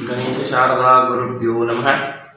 ಗಣೇಶ ಶಾರದಾ ಗುರುಭ್ಯೋ ನಮಃ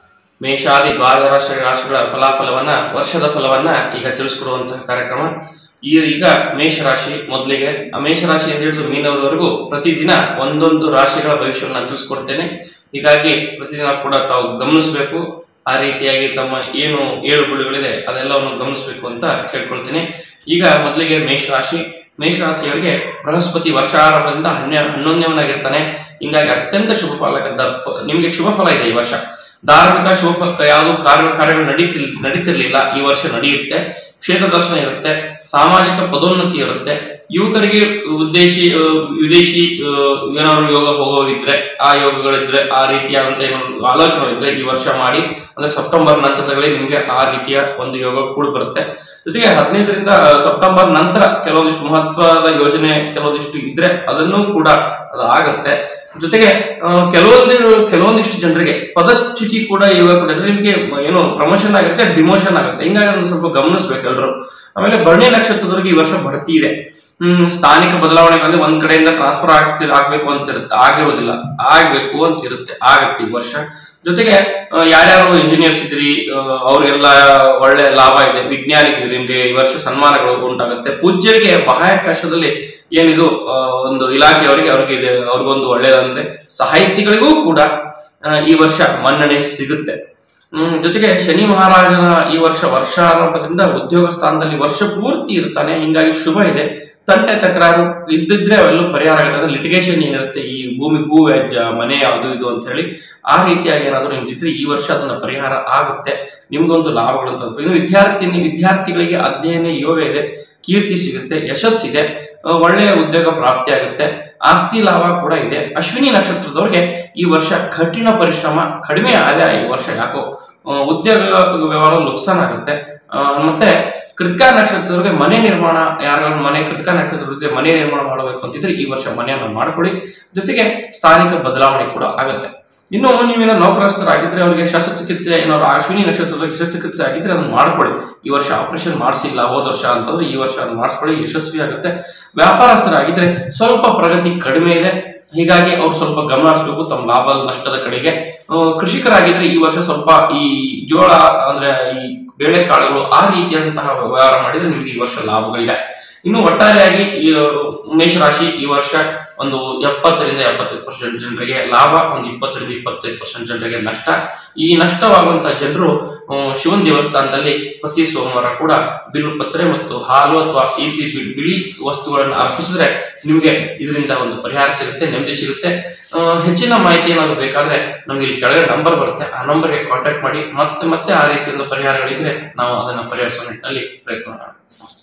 ಮೇಷಾದಿ ದ್ವಾದಶ ರಾಶಿಗಳ ಫಲಾಫಲವನ್ನ ವರ್ಷದ ಫಲವನ್ನ ಈಗ ತಿಳಿಸ್ಕೊಡುವಂತಹ ಕಾರ್ಯಕ್ರಮ ಈ ಈಗ ಮೇಷರಾಶಿ ಮೊದಲಿಗೆ ಆ ಮೇಷರಾಶಿಯಿಂದ ಹಿಡಿದು ಮೀನವರೆಗೂ ಪ್ರತಿದಿನ ಒಂದೊಂದು ರಾಶಿಗಳ ಭವಿಷ್ಯವನ್ನು ನಾನು ತಿಳಿಸ್ಕೊಡ್ತೇನೆ ಹೀಗಾಗಿ ಪ್ರತಿದಿನ ಕೂಡ ತಾವು ಗಮನಿಸಬೇಕು ಆ ರೀತಿಯಾಗಿ ತಮ್ಮ ಏನು ಏಳು ಬೀಳುಗಳಿದೆ ಅದೆಲ್ಲವನ್ನು ಗಮನಿಸಬೇಕು ಅಂತ ಕೇಳ್ಕೊಳ್ತೀನಿ ಈಗ ಮೊದಲಿಗೆ ಮೇಷರಾಶಿ ಮೇಷರಾಶಿಯವರಿಗೆ ಬೃಹಸ್ಪತಿ ವರ್ಷಾರಂಭದಿಂದ ಹನ್ನೆರಡು ಹನ್ನೊಂದನೇವನಾಗಿರ್ತಾನೆ ಹಿಂಗಾಗಿ ಅತ್ಯಂತ ಶುಭ ಫಲಕದ ನಿಮಗೆ ಶುಭ ಫಲ ಇದೆ ಈ ವರ್ಷ ಧಾರ್ಮಿಕ ಶುಭ ಫಲ ಯಾವುದು ಕಾರ್ಯ ಕಾರ್ಯಗಳು ನಡೀತಿಲ್ ನಡೀತಿರ್ಲಿಲ್ಲ ಈ ವರ್ಷ ನಡೆಯುತ್ತೆ ಕ್ಷೇತ್ರ ದರ್ಶನ ಇರುತ್ತೆ ಸಾಮಾಜಿಕ ಪದೋನ್ನತಿ ಇರುತ್ತೆ ಯುವಕರಿಗೆ ಉದ್ದೇಶಿ ಆ, ವಿದೇಶಿ ಆ, ಏನಾದ್ರು ಯೋಗ ಹೋಗೋವಿದ್ರೆ ಆ ಯೋಗಗಳಿದ್ರೆ ಆ ರೀತಿಯಾದಂತ ಏನಾದ್ರು ಆಲೋಚನೆಗಳಿದ್ರೆ ಈ ವರ್ಷ ಮಾಡಿ ಅಂದ್ರೆ ಸೆಪ್ಟೆಂಬರ್ ನಂತರದಲ್ಲಿ ನಿಮಗೆ ಆ ರೀತಿಯ ಒಂದು ಯೋಗ ಕೂಡ ಬರುತ್ತೆ ಜೊತೆಗೆ ಹದಿನೈದರಿಂದ ಸೆಪ್ಟೆಂಬರ್ ನಂತರ ಕೆಲವೊಂದಿಷ್ಟು ಮಹತ್ವದ ಯೋಜನೆ ಕೆಲವೊಂದಿಷ್ಟು ಇದ್ರೆ ಅದನ್ನು ಕೂಡ ಅದು ಆಗತ್ತೆ ಜೊತೆಗೆ ಆ, ಕೆಲವೊಂದು ಕೆಲವೊಂದಿಷ್ಟು ಜನರಿಗೆ ಪದಚ್ಯುತಿ ಕೂಡ ಇವಾಗ ಕೂಡ ಅಂದ್ರೆ ನಿಮ್ಗೆ ಏನು ಪ್ರಮೋಷನ್ ಆಗುತ್ತೆ ಡಿಮೋಷನ್ ಆಗುತ್ತೆ ಹಿಂಗಾಗಿ ಅದನ್ನ ಸ್ವಲ್ಪ ಗಮನಿಸ್ಬೇಕು ಎಲ್ರು ಆಮೇಲೆ ಭರಣಿ ನಕ್ಷತ್ರದವರಿಗೆ ಈ ವರ್ಷ ಬಡ್ತಿ ಇದೆ ಹ್ಮ್ ಸ್ಥಾನಿಕ ಬದಲಾವಣೆಗಳಲ್ಲಿ ಒಂದ್ ಕಡೆಯಿಂದ ಟ್ರಾನ್ಸ್ಫರ್ ಆಗ್ತಿ ಆಗ್ಬೇಕು ಅಂತ ಇರುತ್ತೆ ಆಗಿರೋದಿಲ್ಲ ಆಗ್ಬೇಕು ಅಂತ ಇರುತ್ತೆ ಆಗತ್ತೆ ಈ ವರ್ಷ ಜೊತೆಗೆ ಆ, ಯಾರ್ಯಾರು ಇಂಜಿನಿಯರ್ಸ್ ಇದ್ರಿ ಆ, ಅವ್ರಿಗೆಲ್ಲ ಒಳ್ಳೆ ಲಾಭ ಇದೆ ವಿಜ್ಞಾನಿಗಳಿದ್ರೆ ನಿಮ್ಗೆ ಈ ವರ್ಷ ಸನ್ಮಾನಗಳು ಉಂಟಾಗುತ್ತೆ ಪೂಜ್ಯರಿಗೆ ಬಾಹ್ಯಾಕಾಶದಲ್ಲಿ ಏನಿದು ಆ, ಒಂದು ಇಲಾಖೆಯವರಿಗೆ ಅವ್ರಿಗೆ ಇದೆ ಅವ್ರಿಗೊಂದು ಒಳ್ಳೇದಂದ್ರೆ ಸಾಹಿತಿಗಳಿಗೂ ಕೂಡ ಆ, ಈ ವರ್ಷ ಮನ್ನಣೆ ಸಿಗುತ್ತೆ ಹ್ಮ್ ಜೊತೆಗೆ ಶನಿ ಮಹಾರಾಜನ ಈ ವರ್ಷ ವರ್ಷಾರಂಭದಿಂದ ಉದ್ಯೋಗ ಸ್ಥಾನದಲ್ಲಿ ವರ್ಷ ಪೂರ್ತಿ ಇರ್ತಾನೆ ಹಿಂಗಾಗಿ ಶುಭ ಇದೆ ತಂಟೆ ತಕರಾರು ಇದ್ದಿದ್ರೆ ಅವೆಲ್ಲೂ ಪರಿಹಾರ ಆಗುತ್ತೆ ಲಿಟಿಗೇಷನ್ ಏನಿರುತ್ತೆ ಈ ಭೂಮಿ ಭೂ ವ್ಯಾಜ್ಯ ಮನೆ ಅದು ಇದು ಅಂತ ಹೇಳಿ ಆ ರೀತಿಯಾಗಿ ಏನಾದರೂ ನಿಂತಿದ್ರೆ ಈ ವರ್ಷ ಅದನ್ನ ಪರಿಹಾರ ಆಗುತ್ತೆ ನಿಮ್ಗೊಂದು ಲಾಭಗಳು ಅಂತ ಅನ್ಕೊ. ಇನ್ನು ವಿದ್ಯಾರ್ಥಿ ವಿದ್ಯಾರ್ಥಿಗಳಿಗೆ ಅಧ್ಯಯನ ಯೋಗ ಇದೆ ಕೀರ್ತಿ ಸಿಗುತ್ತೆ ಯಶಸ್ಸಿದೆ ಆ, ಒಳ್ಳೆಯ ಉದ್ಯೋಗ ಪ್ರಾಪ್ತಿ ಆಗುತ್ತೆ ಆಸ್ತಿ ಲಾಭ ಕೂಡ ಇದೆ ಅಶ್ವಿನಿ ನಕ್ಷತ್ರದವ್ರಿಗೆ ಈ ವರ್ಷ ಕಠಿಣ ಪರಿಶ್ರಮ ಕಡಿಮೆ ಆದಾಯ ಈ ವರ್ಷ ಯಾಕೋ ಆ, ಉದ್ಯೋಗ ವ್ಯವಹಾರ ನುಕ್ಸಾನ್ ಆಗುತ್ತೆ ಆ, ಮತ್ತೆ ಕೃತಿಕಾ ನಕ್ಷತ್ರದವ್ರಿಗೆ ಮನೆ ನಿರ್ಮಾಣ ಯಾರು ಮನೆ ಕೃತಿಕಾ ನಕ್ಷತ್ರದವ್ರಿಗೆ ಮನೆ ನಿರ್ಮಾಣ ಮಾಡಬೇಕು ಅಂತಿದ್ರೆ ಈ ವರ್ಷ ಮನೆಯನ್ನು ಮಾಡಿಕೊಡಿ ಜೊತೆಗೆ ಸ್ಥಾನಿಕ ಬದಲಾವಣೆ ಕೂಡ ಆಗುತ್ತೆ ಇನ್ನು ನೀವೇನೋ ನೌಕರಸ್ಥರಾಗಿದ್ರೆ ಅವರಿಗೆ ಶಸ್ತ್ರಚಿಕಿತ್ಸೆ ಏನಾದ್ರು ಅಶ್ವಿನಿ ನಕ್ಷತ್ರದ ಶಸ್ತ್ರಚಿಕಿತ್ಸೆ ಆಗಿದ್ರೆ ಅದನ್ನ ಮಾಡ್ಕೊಳ್ಳಿ ಈ ವರ್ಷ ಆಪರೇಷನ್ ಮಾಡಿಸಿಲ್ಲ ಹೋದ ವರ್ಷ ಅಂತಂದ್ರೆ ಈ ವರ್ಷ ಅದನ್ನ ಮಾಡಿಸ್ಕೊಳ್ಳಿ ಯಶಸ್ವಿ ಆಗುತ್ತೆ ವ್ಯಾಪಾರಸ್ಥರಾಗಿದ್ರೆ ಸ್ವಲ್ಪ ಪ್ರಗತಿ ಕಡಿಮೆ ಇದೆ ಹೀಗಾಗಿ ಅವ್ರು ಸ್ವಲ್ಪ ಗಮನ ಹರಿಸಬೇಕು ತಮ್ಮ ಲಾಭ ನಷ್ಟದ ಕಡೆಗೆ ಆ, ಕೃಷಿಕರಾಗಿದ್ರೆ ಈ ವರ್ಷ ಸ್ವಲ್ಪ ಈ ಜೋಳ ಅಂದ್ರೆ ಈ ಬೇಳೆಕಾಳುಗಳು ಆ ರೀತಿಯಾದಂತಹ ವ್ಯವಹಾರ ಮಾಡಿದ್ರೆ ನಿಮ್ಗೆ ಈ ವರ್ಷ ಲಾಭಗಳಿದೆ ಇನ್ನು ಒಟ್ಟಾರೆಯಾಗಿ ಈ ಮೇಷರಾಶಿ ಈ ವರ್ಷ ಒಂದು ಎಪ್ಪತ್ತರಿಂದ ಎಪ್ಪತ್ತೈದು ಪರ್ಸೆಂಟ್ ಜನರಿಗೆ ಲಾಭ ಒಂದು ಇಪ್ಪತ್ತರಿಂದ ಇಪ್ಪತ್ತೈದು ಪರ್ಸೆಂಟ್ ಜನರಿಗೆ ನಷ್ಟ ಈ ನಷ್ಟವಾಗುವಂತಹ ಜನರು ಆ, ಶಿವನ ದೇವಸ್ಥಾನದಲ್ಲಿ ಪ್ರತಿ ಸೋಮವಾರ ಕೂಡ ಬಿಲ್ವಪತ್ರೆ ಮತ್ತು ಹಾಲು ಅಥವಾ ಈ ರೀತಿ ಬಿಳಿ ವಸ್ತುಗಳನ್ನು ಅರ್ಪಿಸಿದ್ರೆ ನಿಮಗೆ ಇದರಿಂದ ಒಂದು ಪರಿಹಾರ ಸಿಗುತ್ತೆ ನೆಮ್ಮದಿ ಸಿಗುತ್ತೆ ಆ, ಹೆಚ್ಚಿನ ಮಾಹಿತಿ ಏನಾದ್ರು ಬೇಕಾದ್ರೆ ನಮ್ಗೆ ಇಲ್ಲಿ ಕೆಳಗಡೆ ನಂಬರ್ ಬರುತ್ತೆ ಆ ನಂಬರ್ಗೆ ಕಾಂಟ್ಯಾಕ್ಟ್ ಮಾಡಿ ಮತ್ತೆ ಮತ್ತೆ ಆ ರೀತಿಯ ಒಂದು ಪರಿಹಾರಗಳಿದ್ರೆ ನಾವು ಅದನ್ನು ಪರಿಹರಿಸೋ ನಿಟ್ಟಿನಲ್ಲಿ ಪ್ರಯತ್ನ ಮಾಡೋಣ